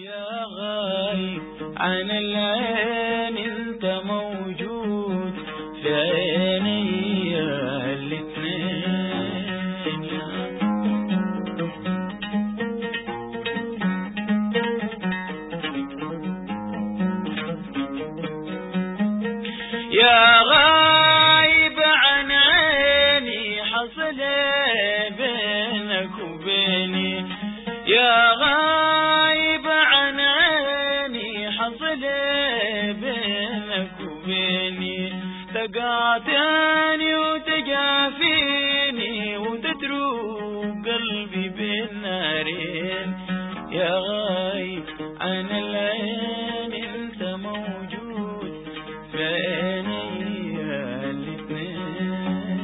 يا غايب عن العين انت موجود في عيني الاتنين يا غايب عن عيني حصل بينك وبيني يا غايب عن عيني حصل بينك وبيني تقاطعني وتجافيني وتتروق قلبي بين نارين يا غايب عن العين انت موجود في عيني الاتنين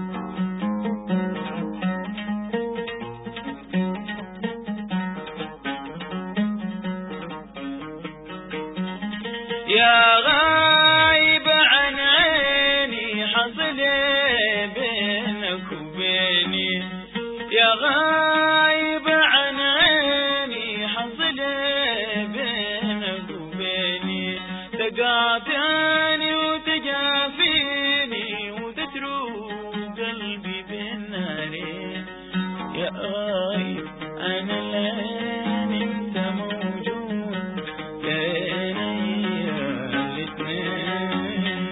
يا غايب عن عيني حصل بينك وبيني يا غايب عن عيني حصل بينك وبيني تقاطعني وتجافيني وتتروق قلبي بالنارين يا غايب عن العين انت موجود بيني الاتنين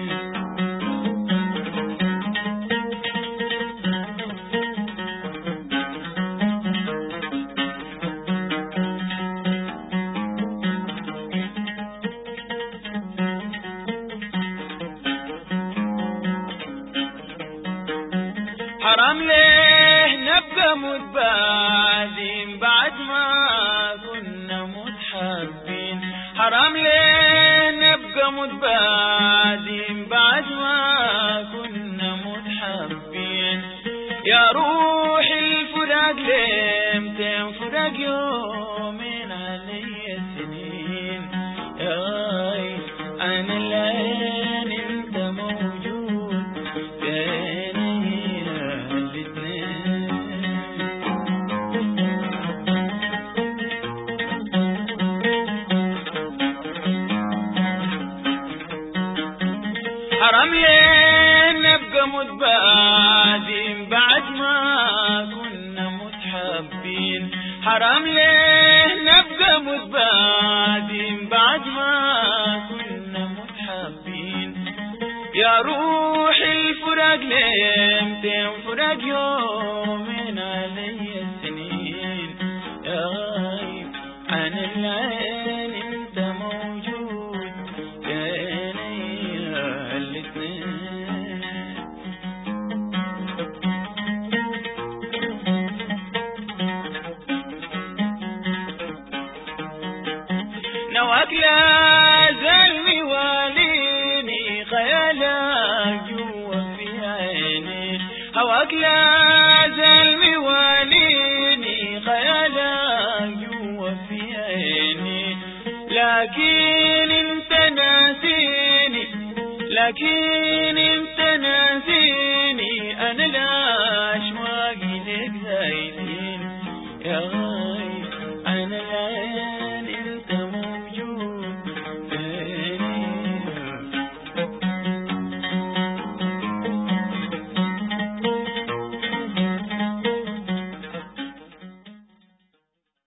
حرام ليه نبقى متبادين بعد ما كنا متحبين حرام ليه نبقى متبادين بعد ما كنا متحبين يا روحي الفراق ليه متين فراق يومين علي سنين يا غايب عن العين انت موجود بيننا الاتنين حرام ليه نبقى متبادين بعد ما كنا متحبين حرام ليه نبقى متبادين بعد ما كنا متحبين يا روحي الفراق ليه متين فراق يومين علي السنين يا غايب عن العين انت موجود بيني الاتنين نواك لا زلمي واليني خيالك جوا في عيني هواك لا زلمي واليني خيالك جوا في عيني لكن انت ناسيني لكن انت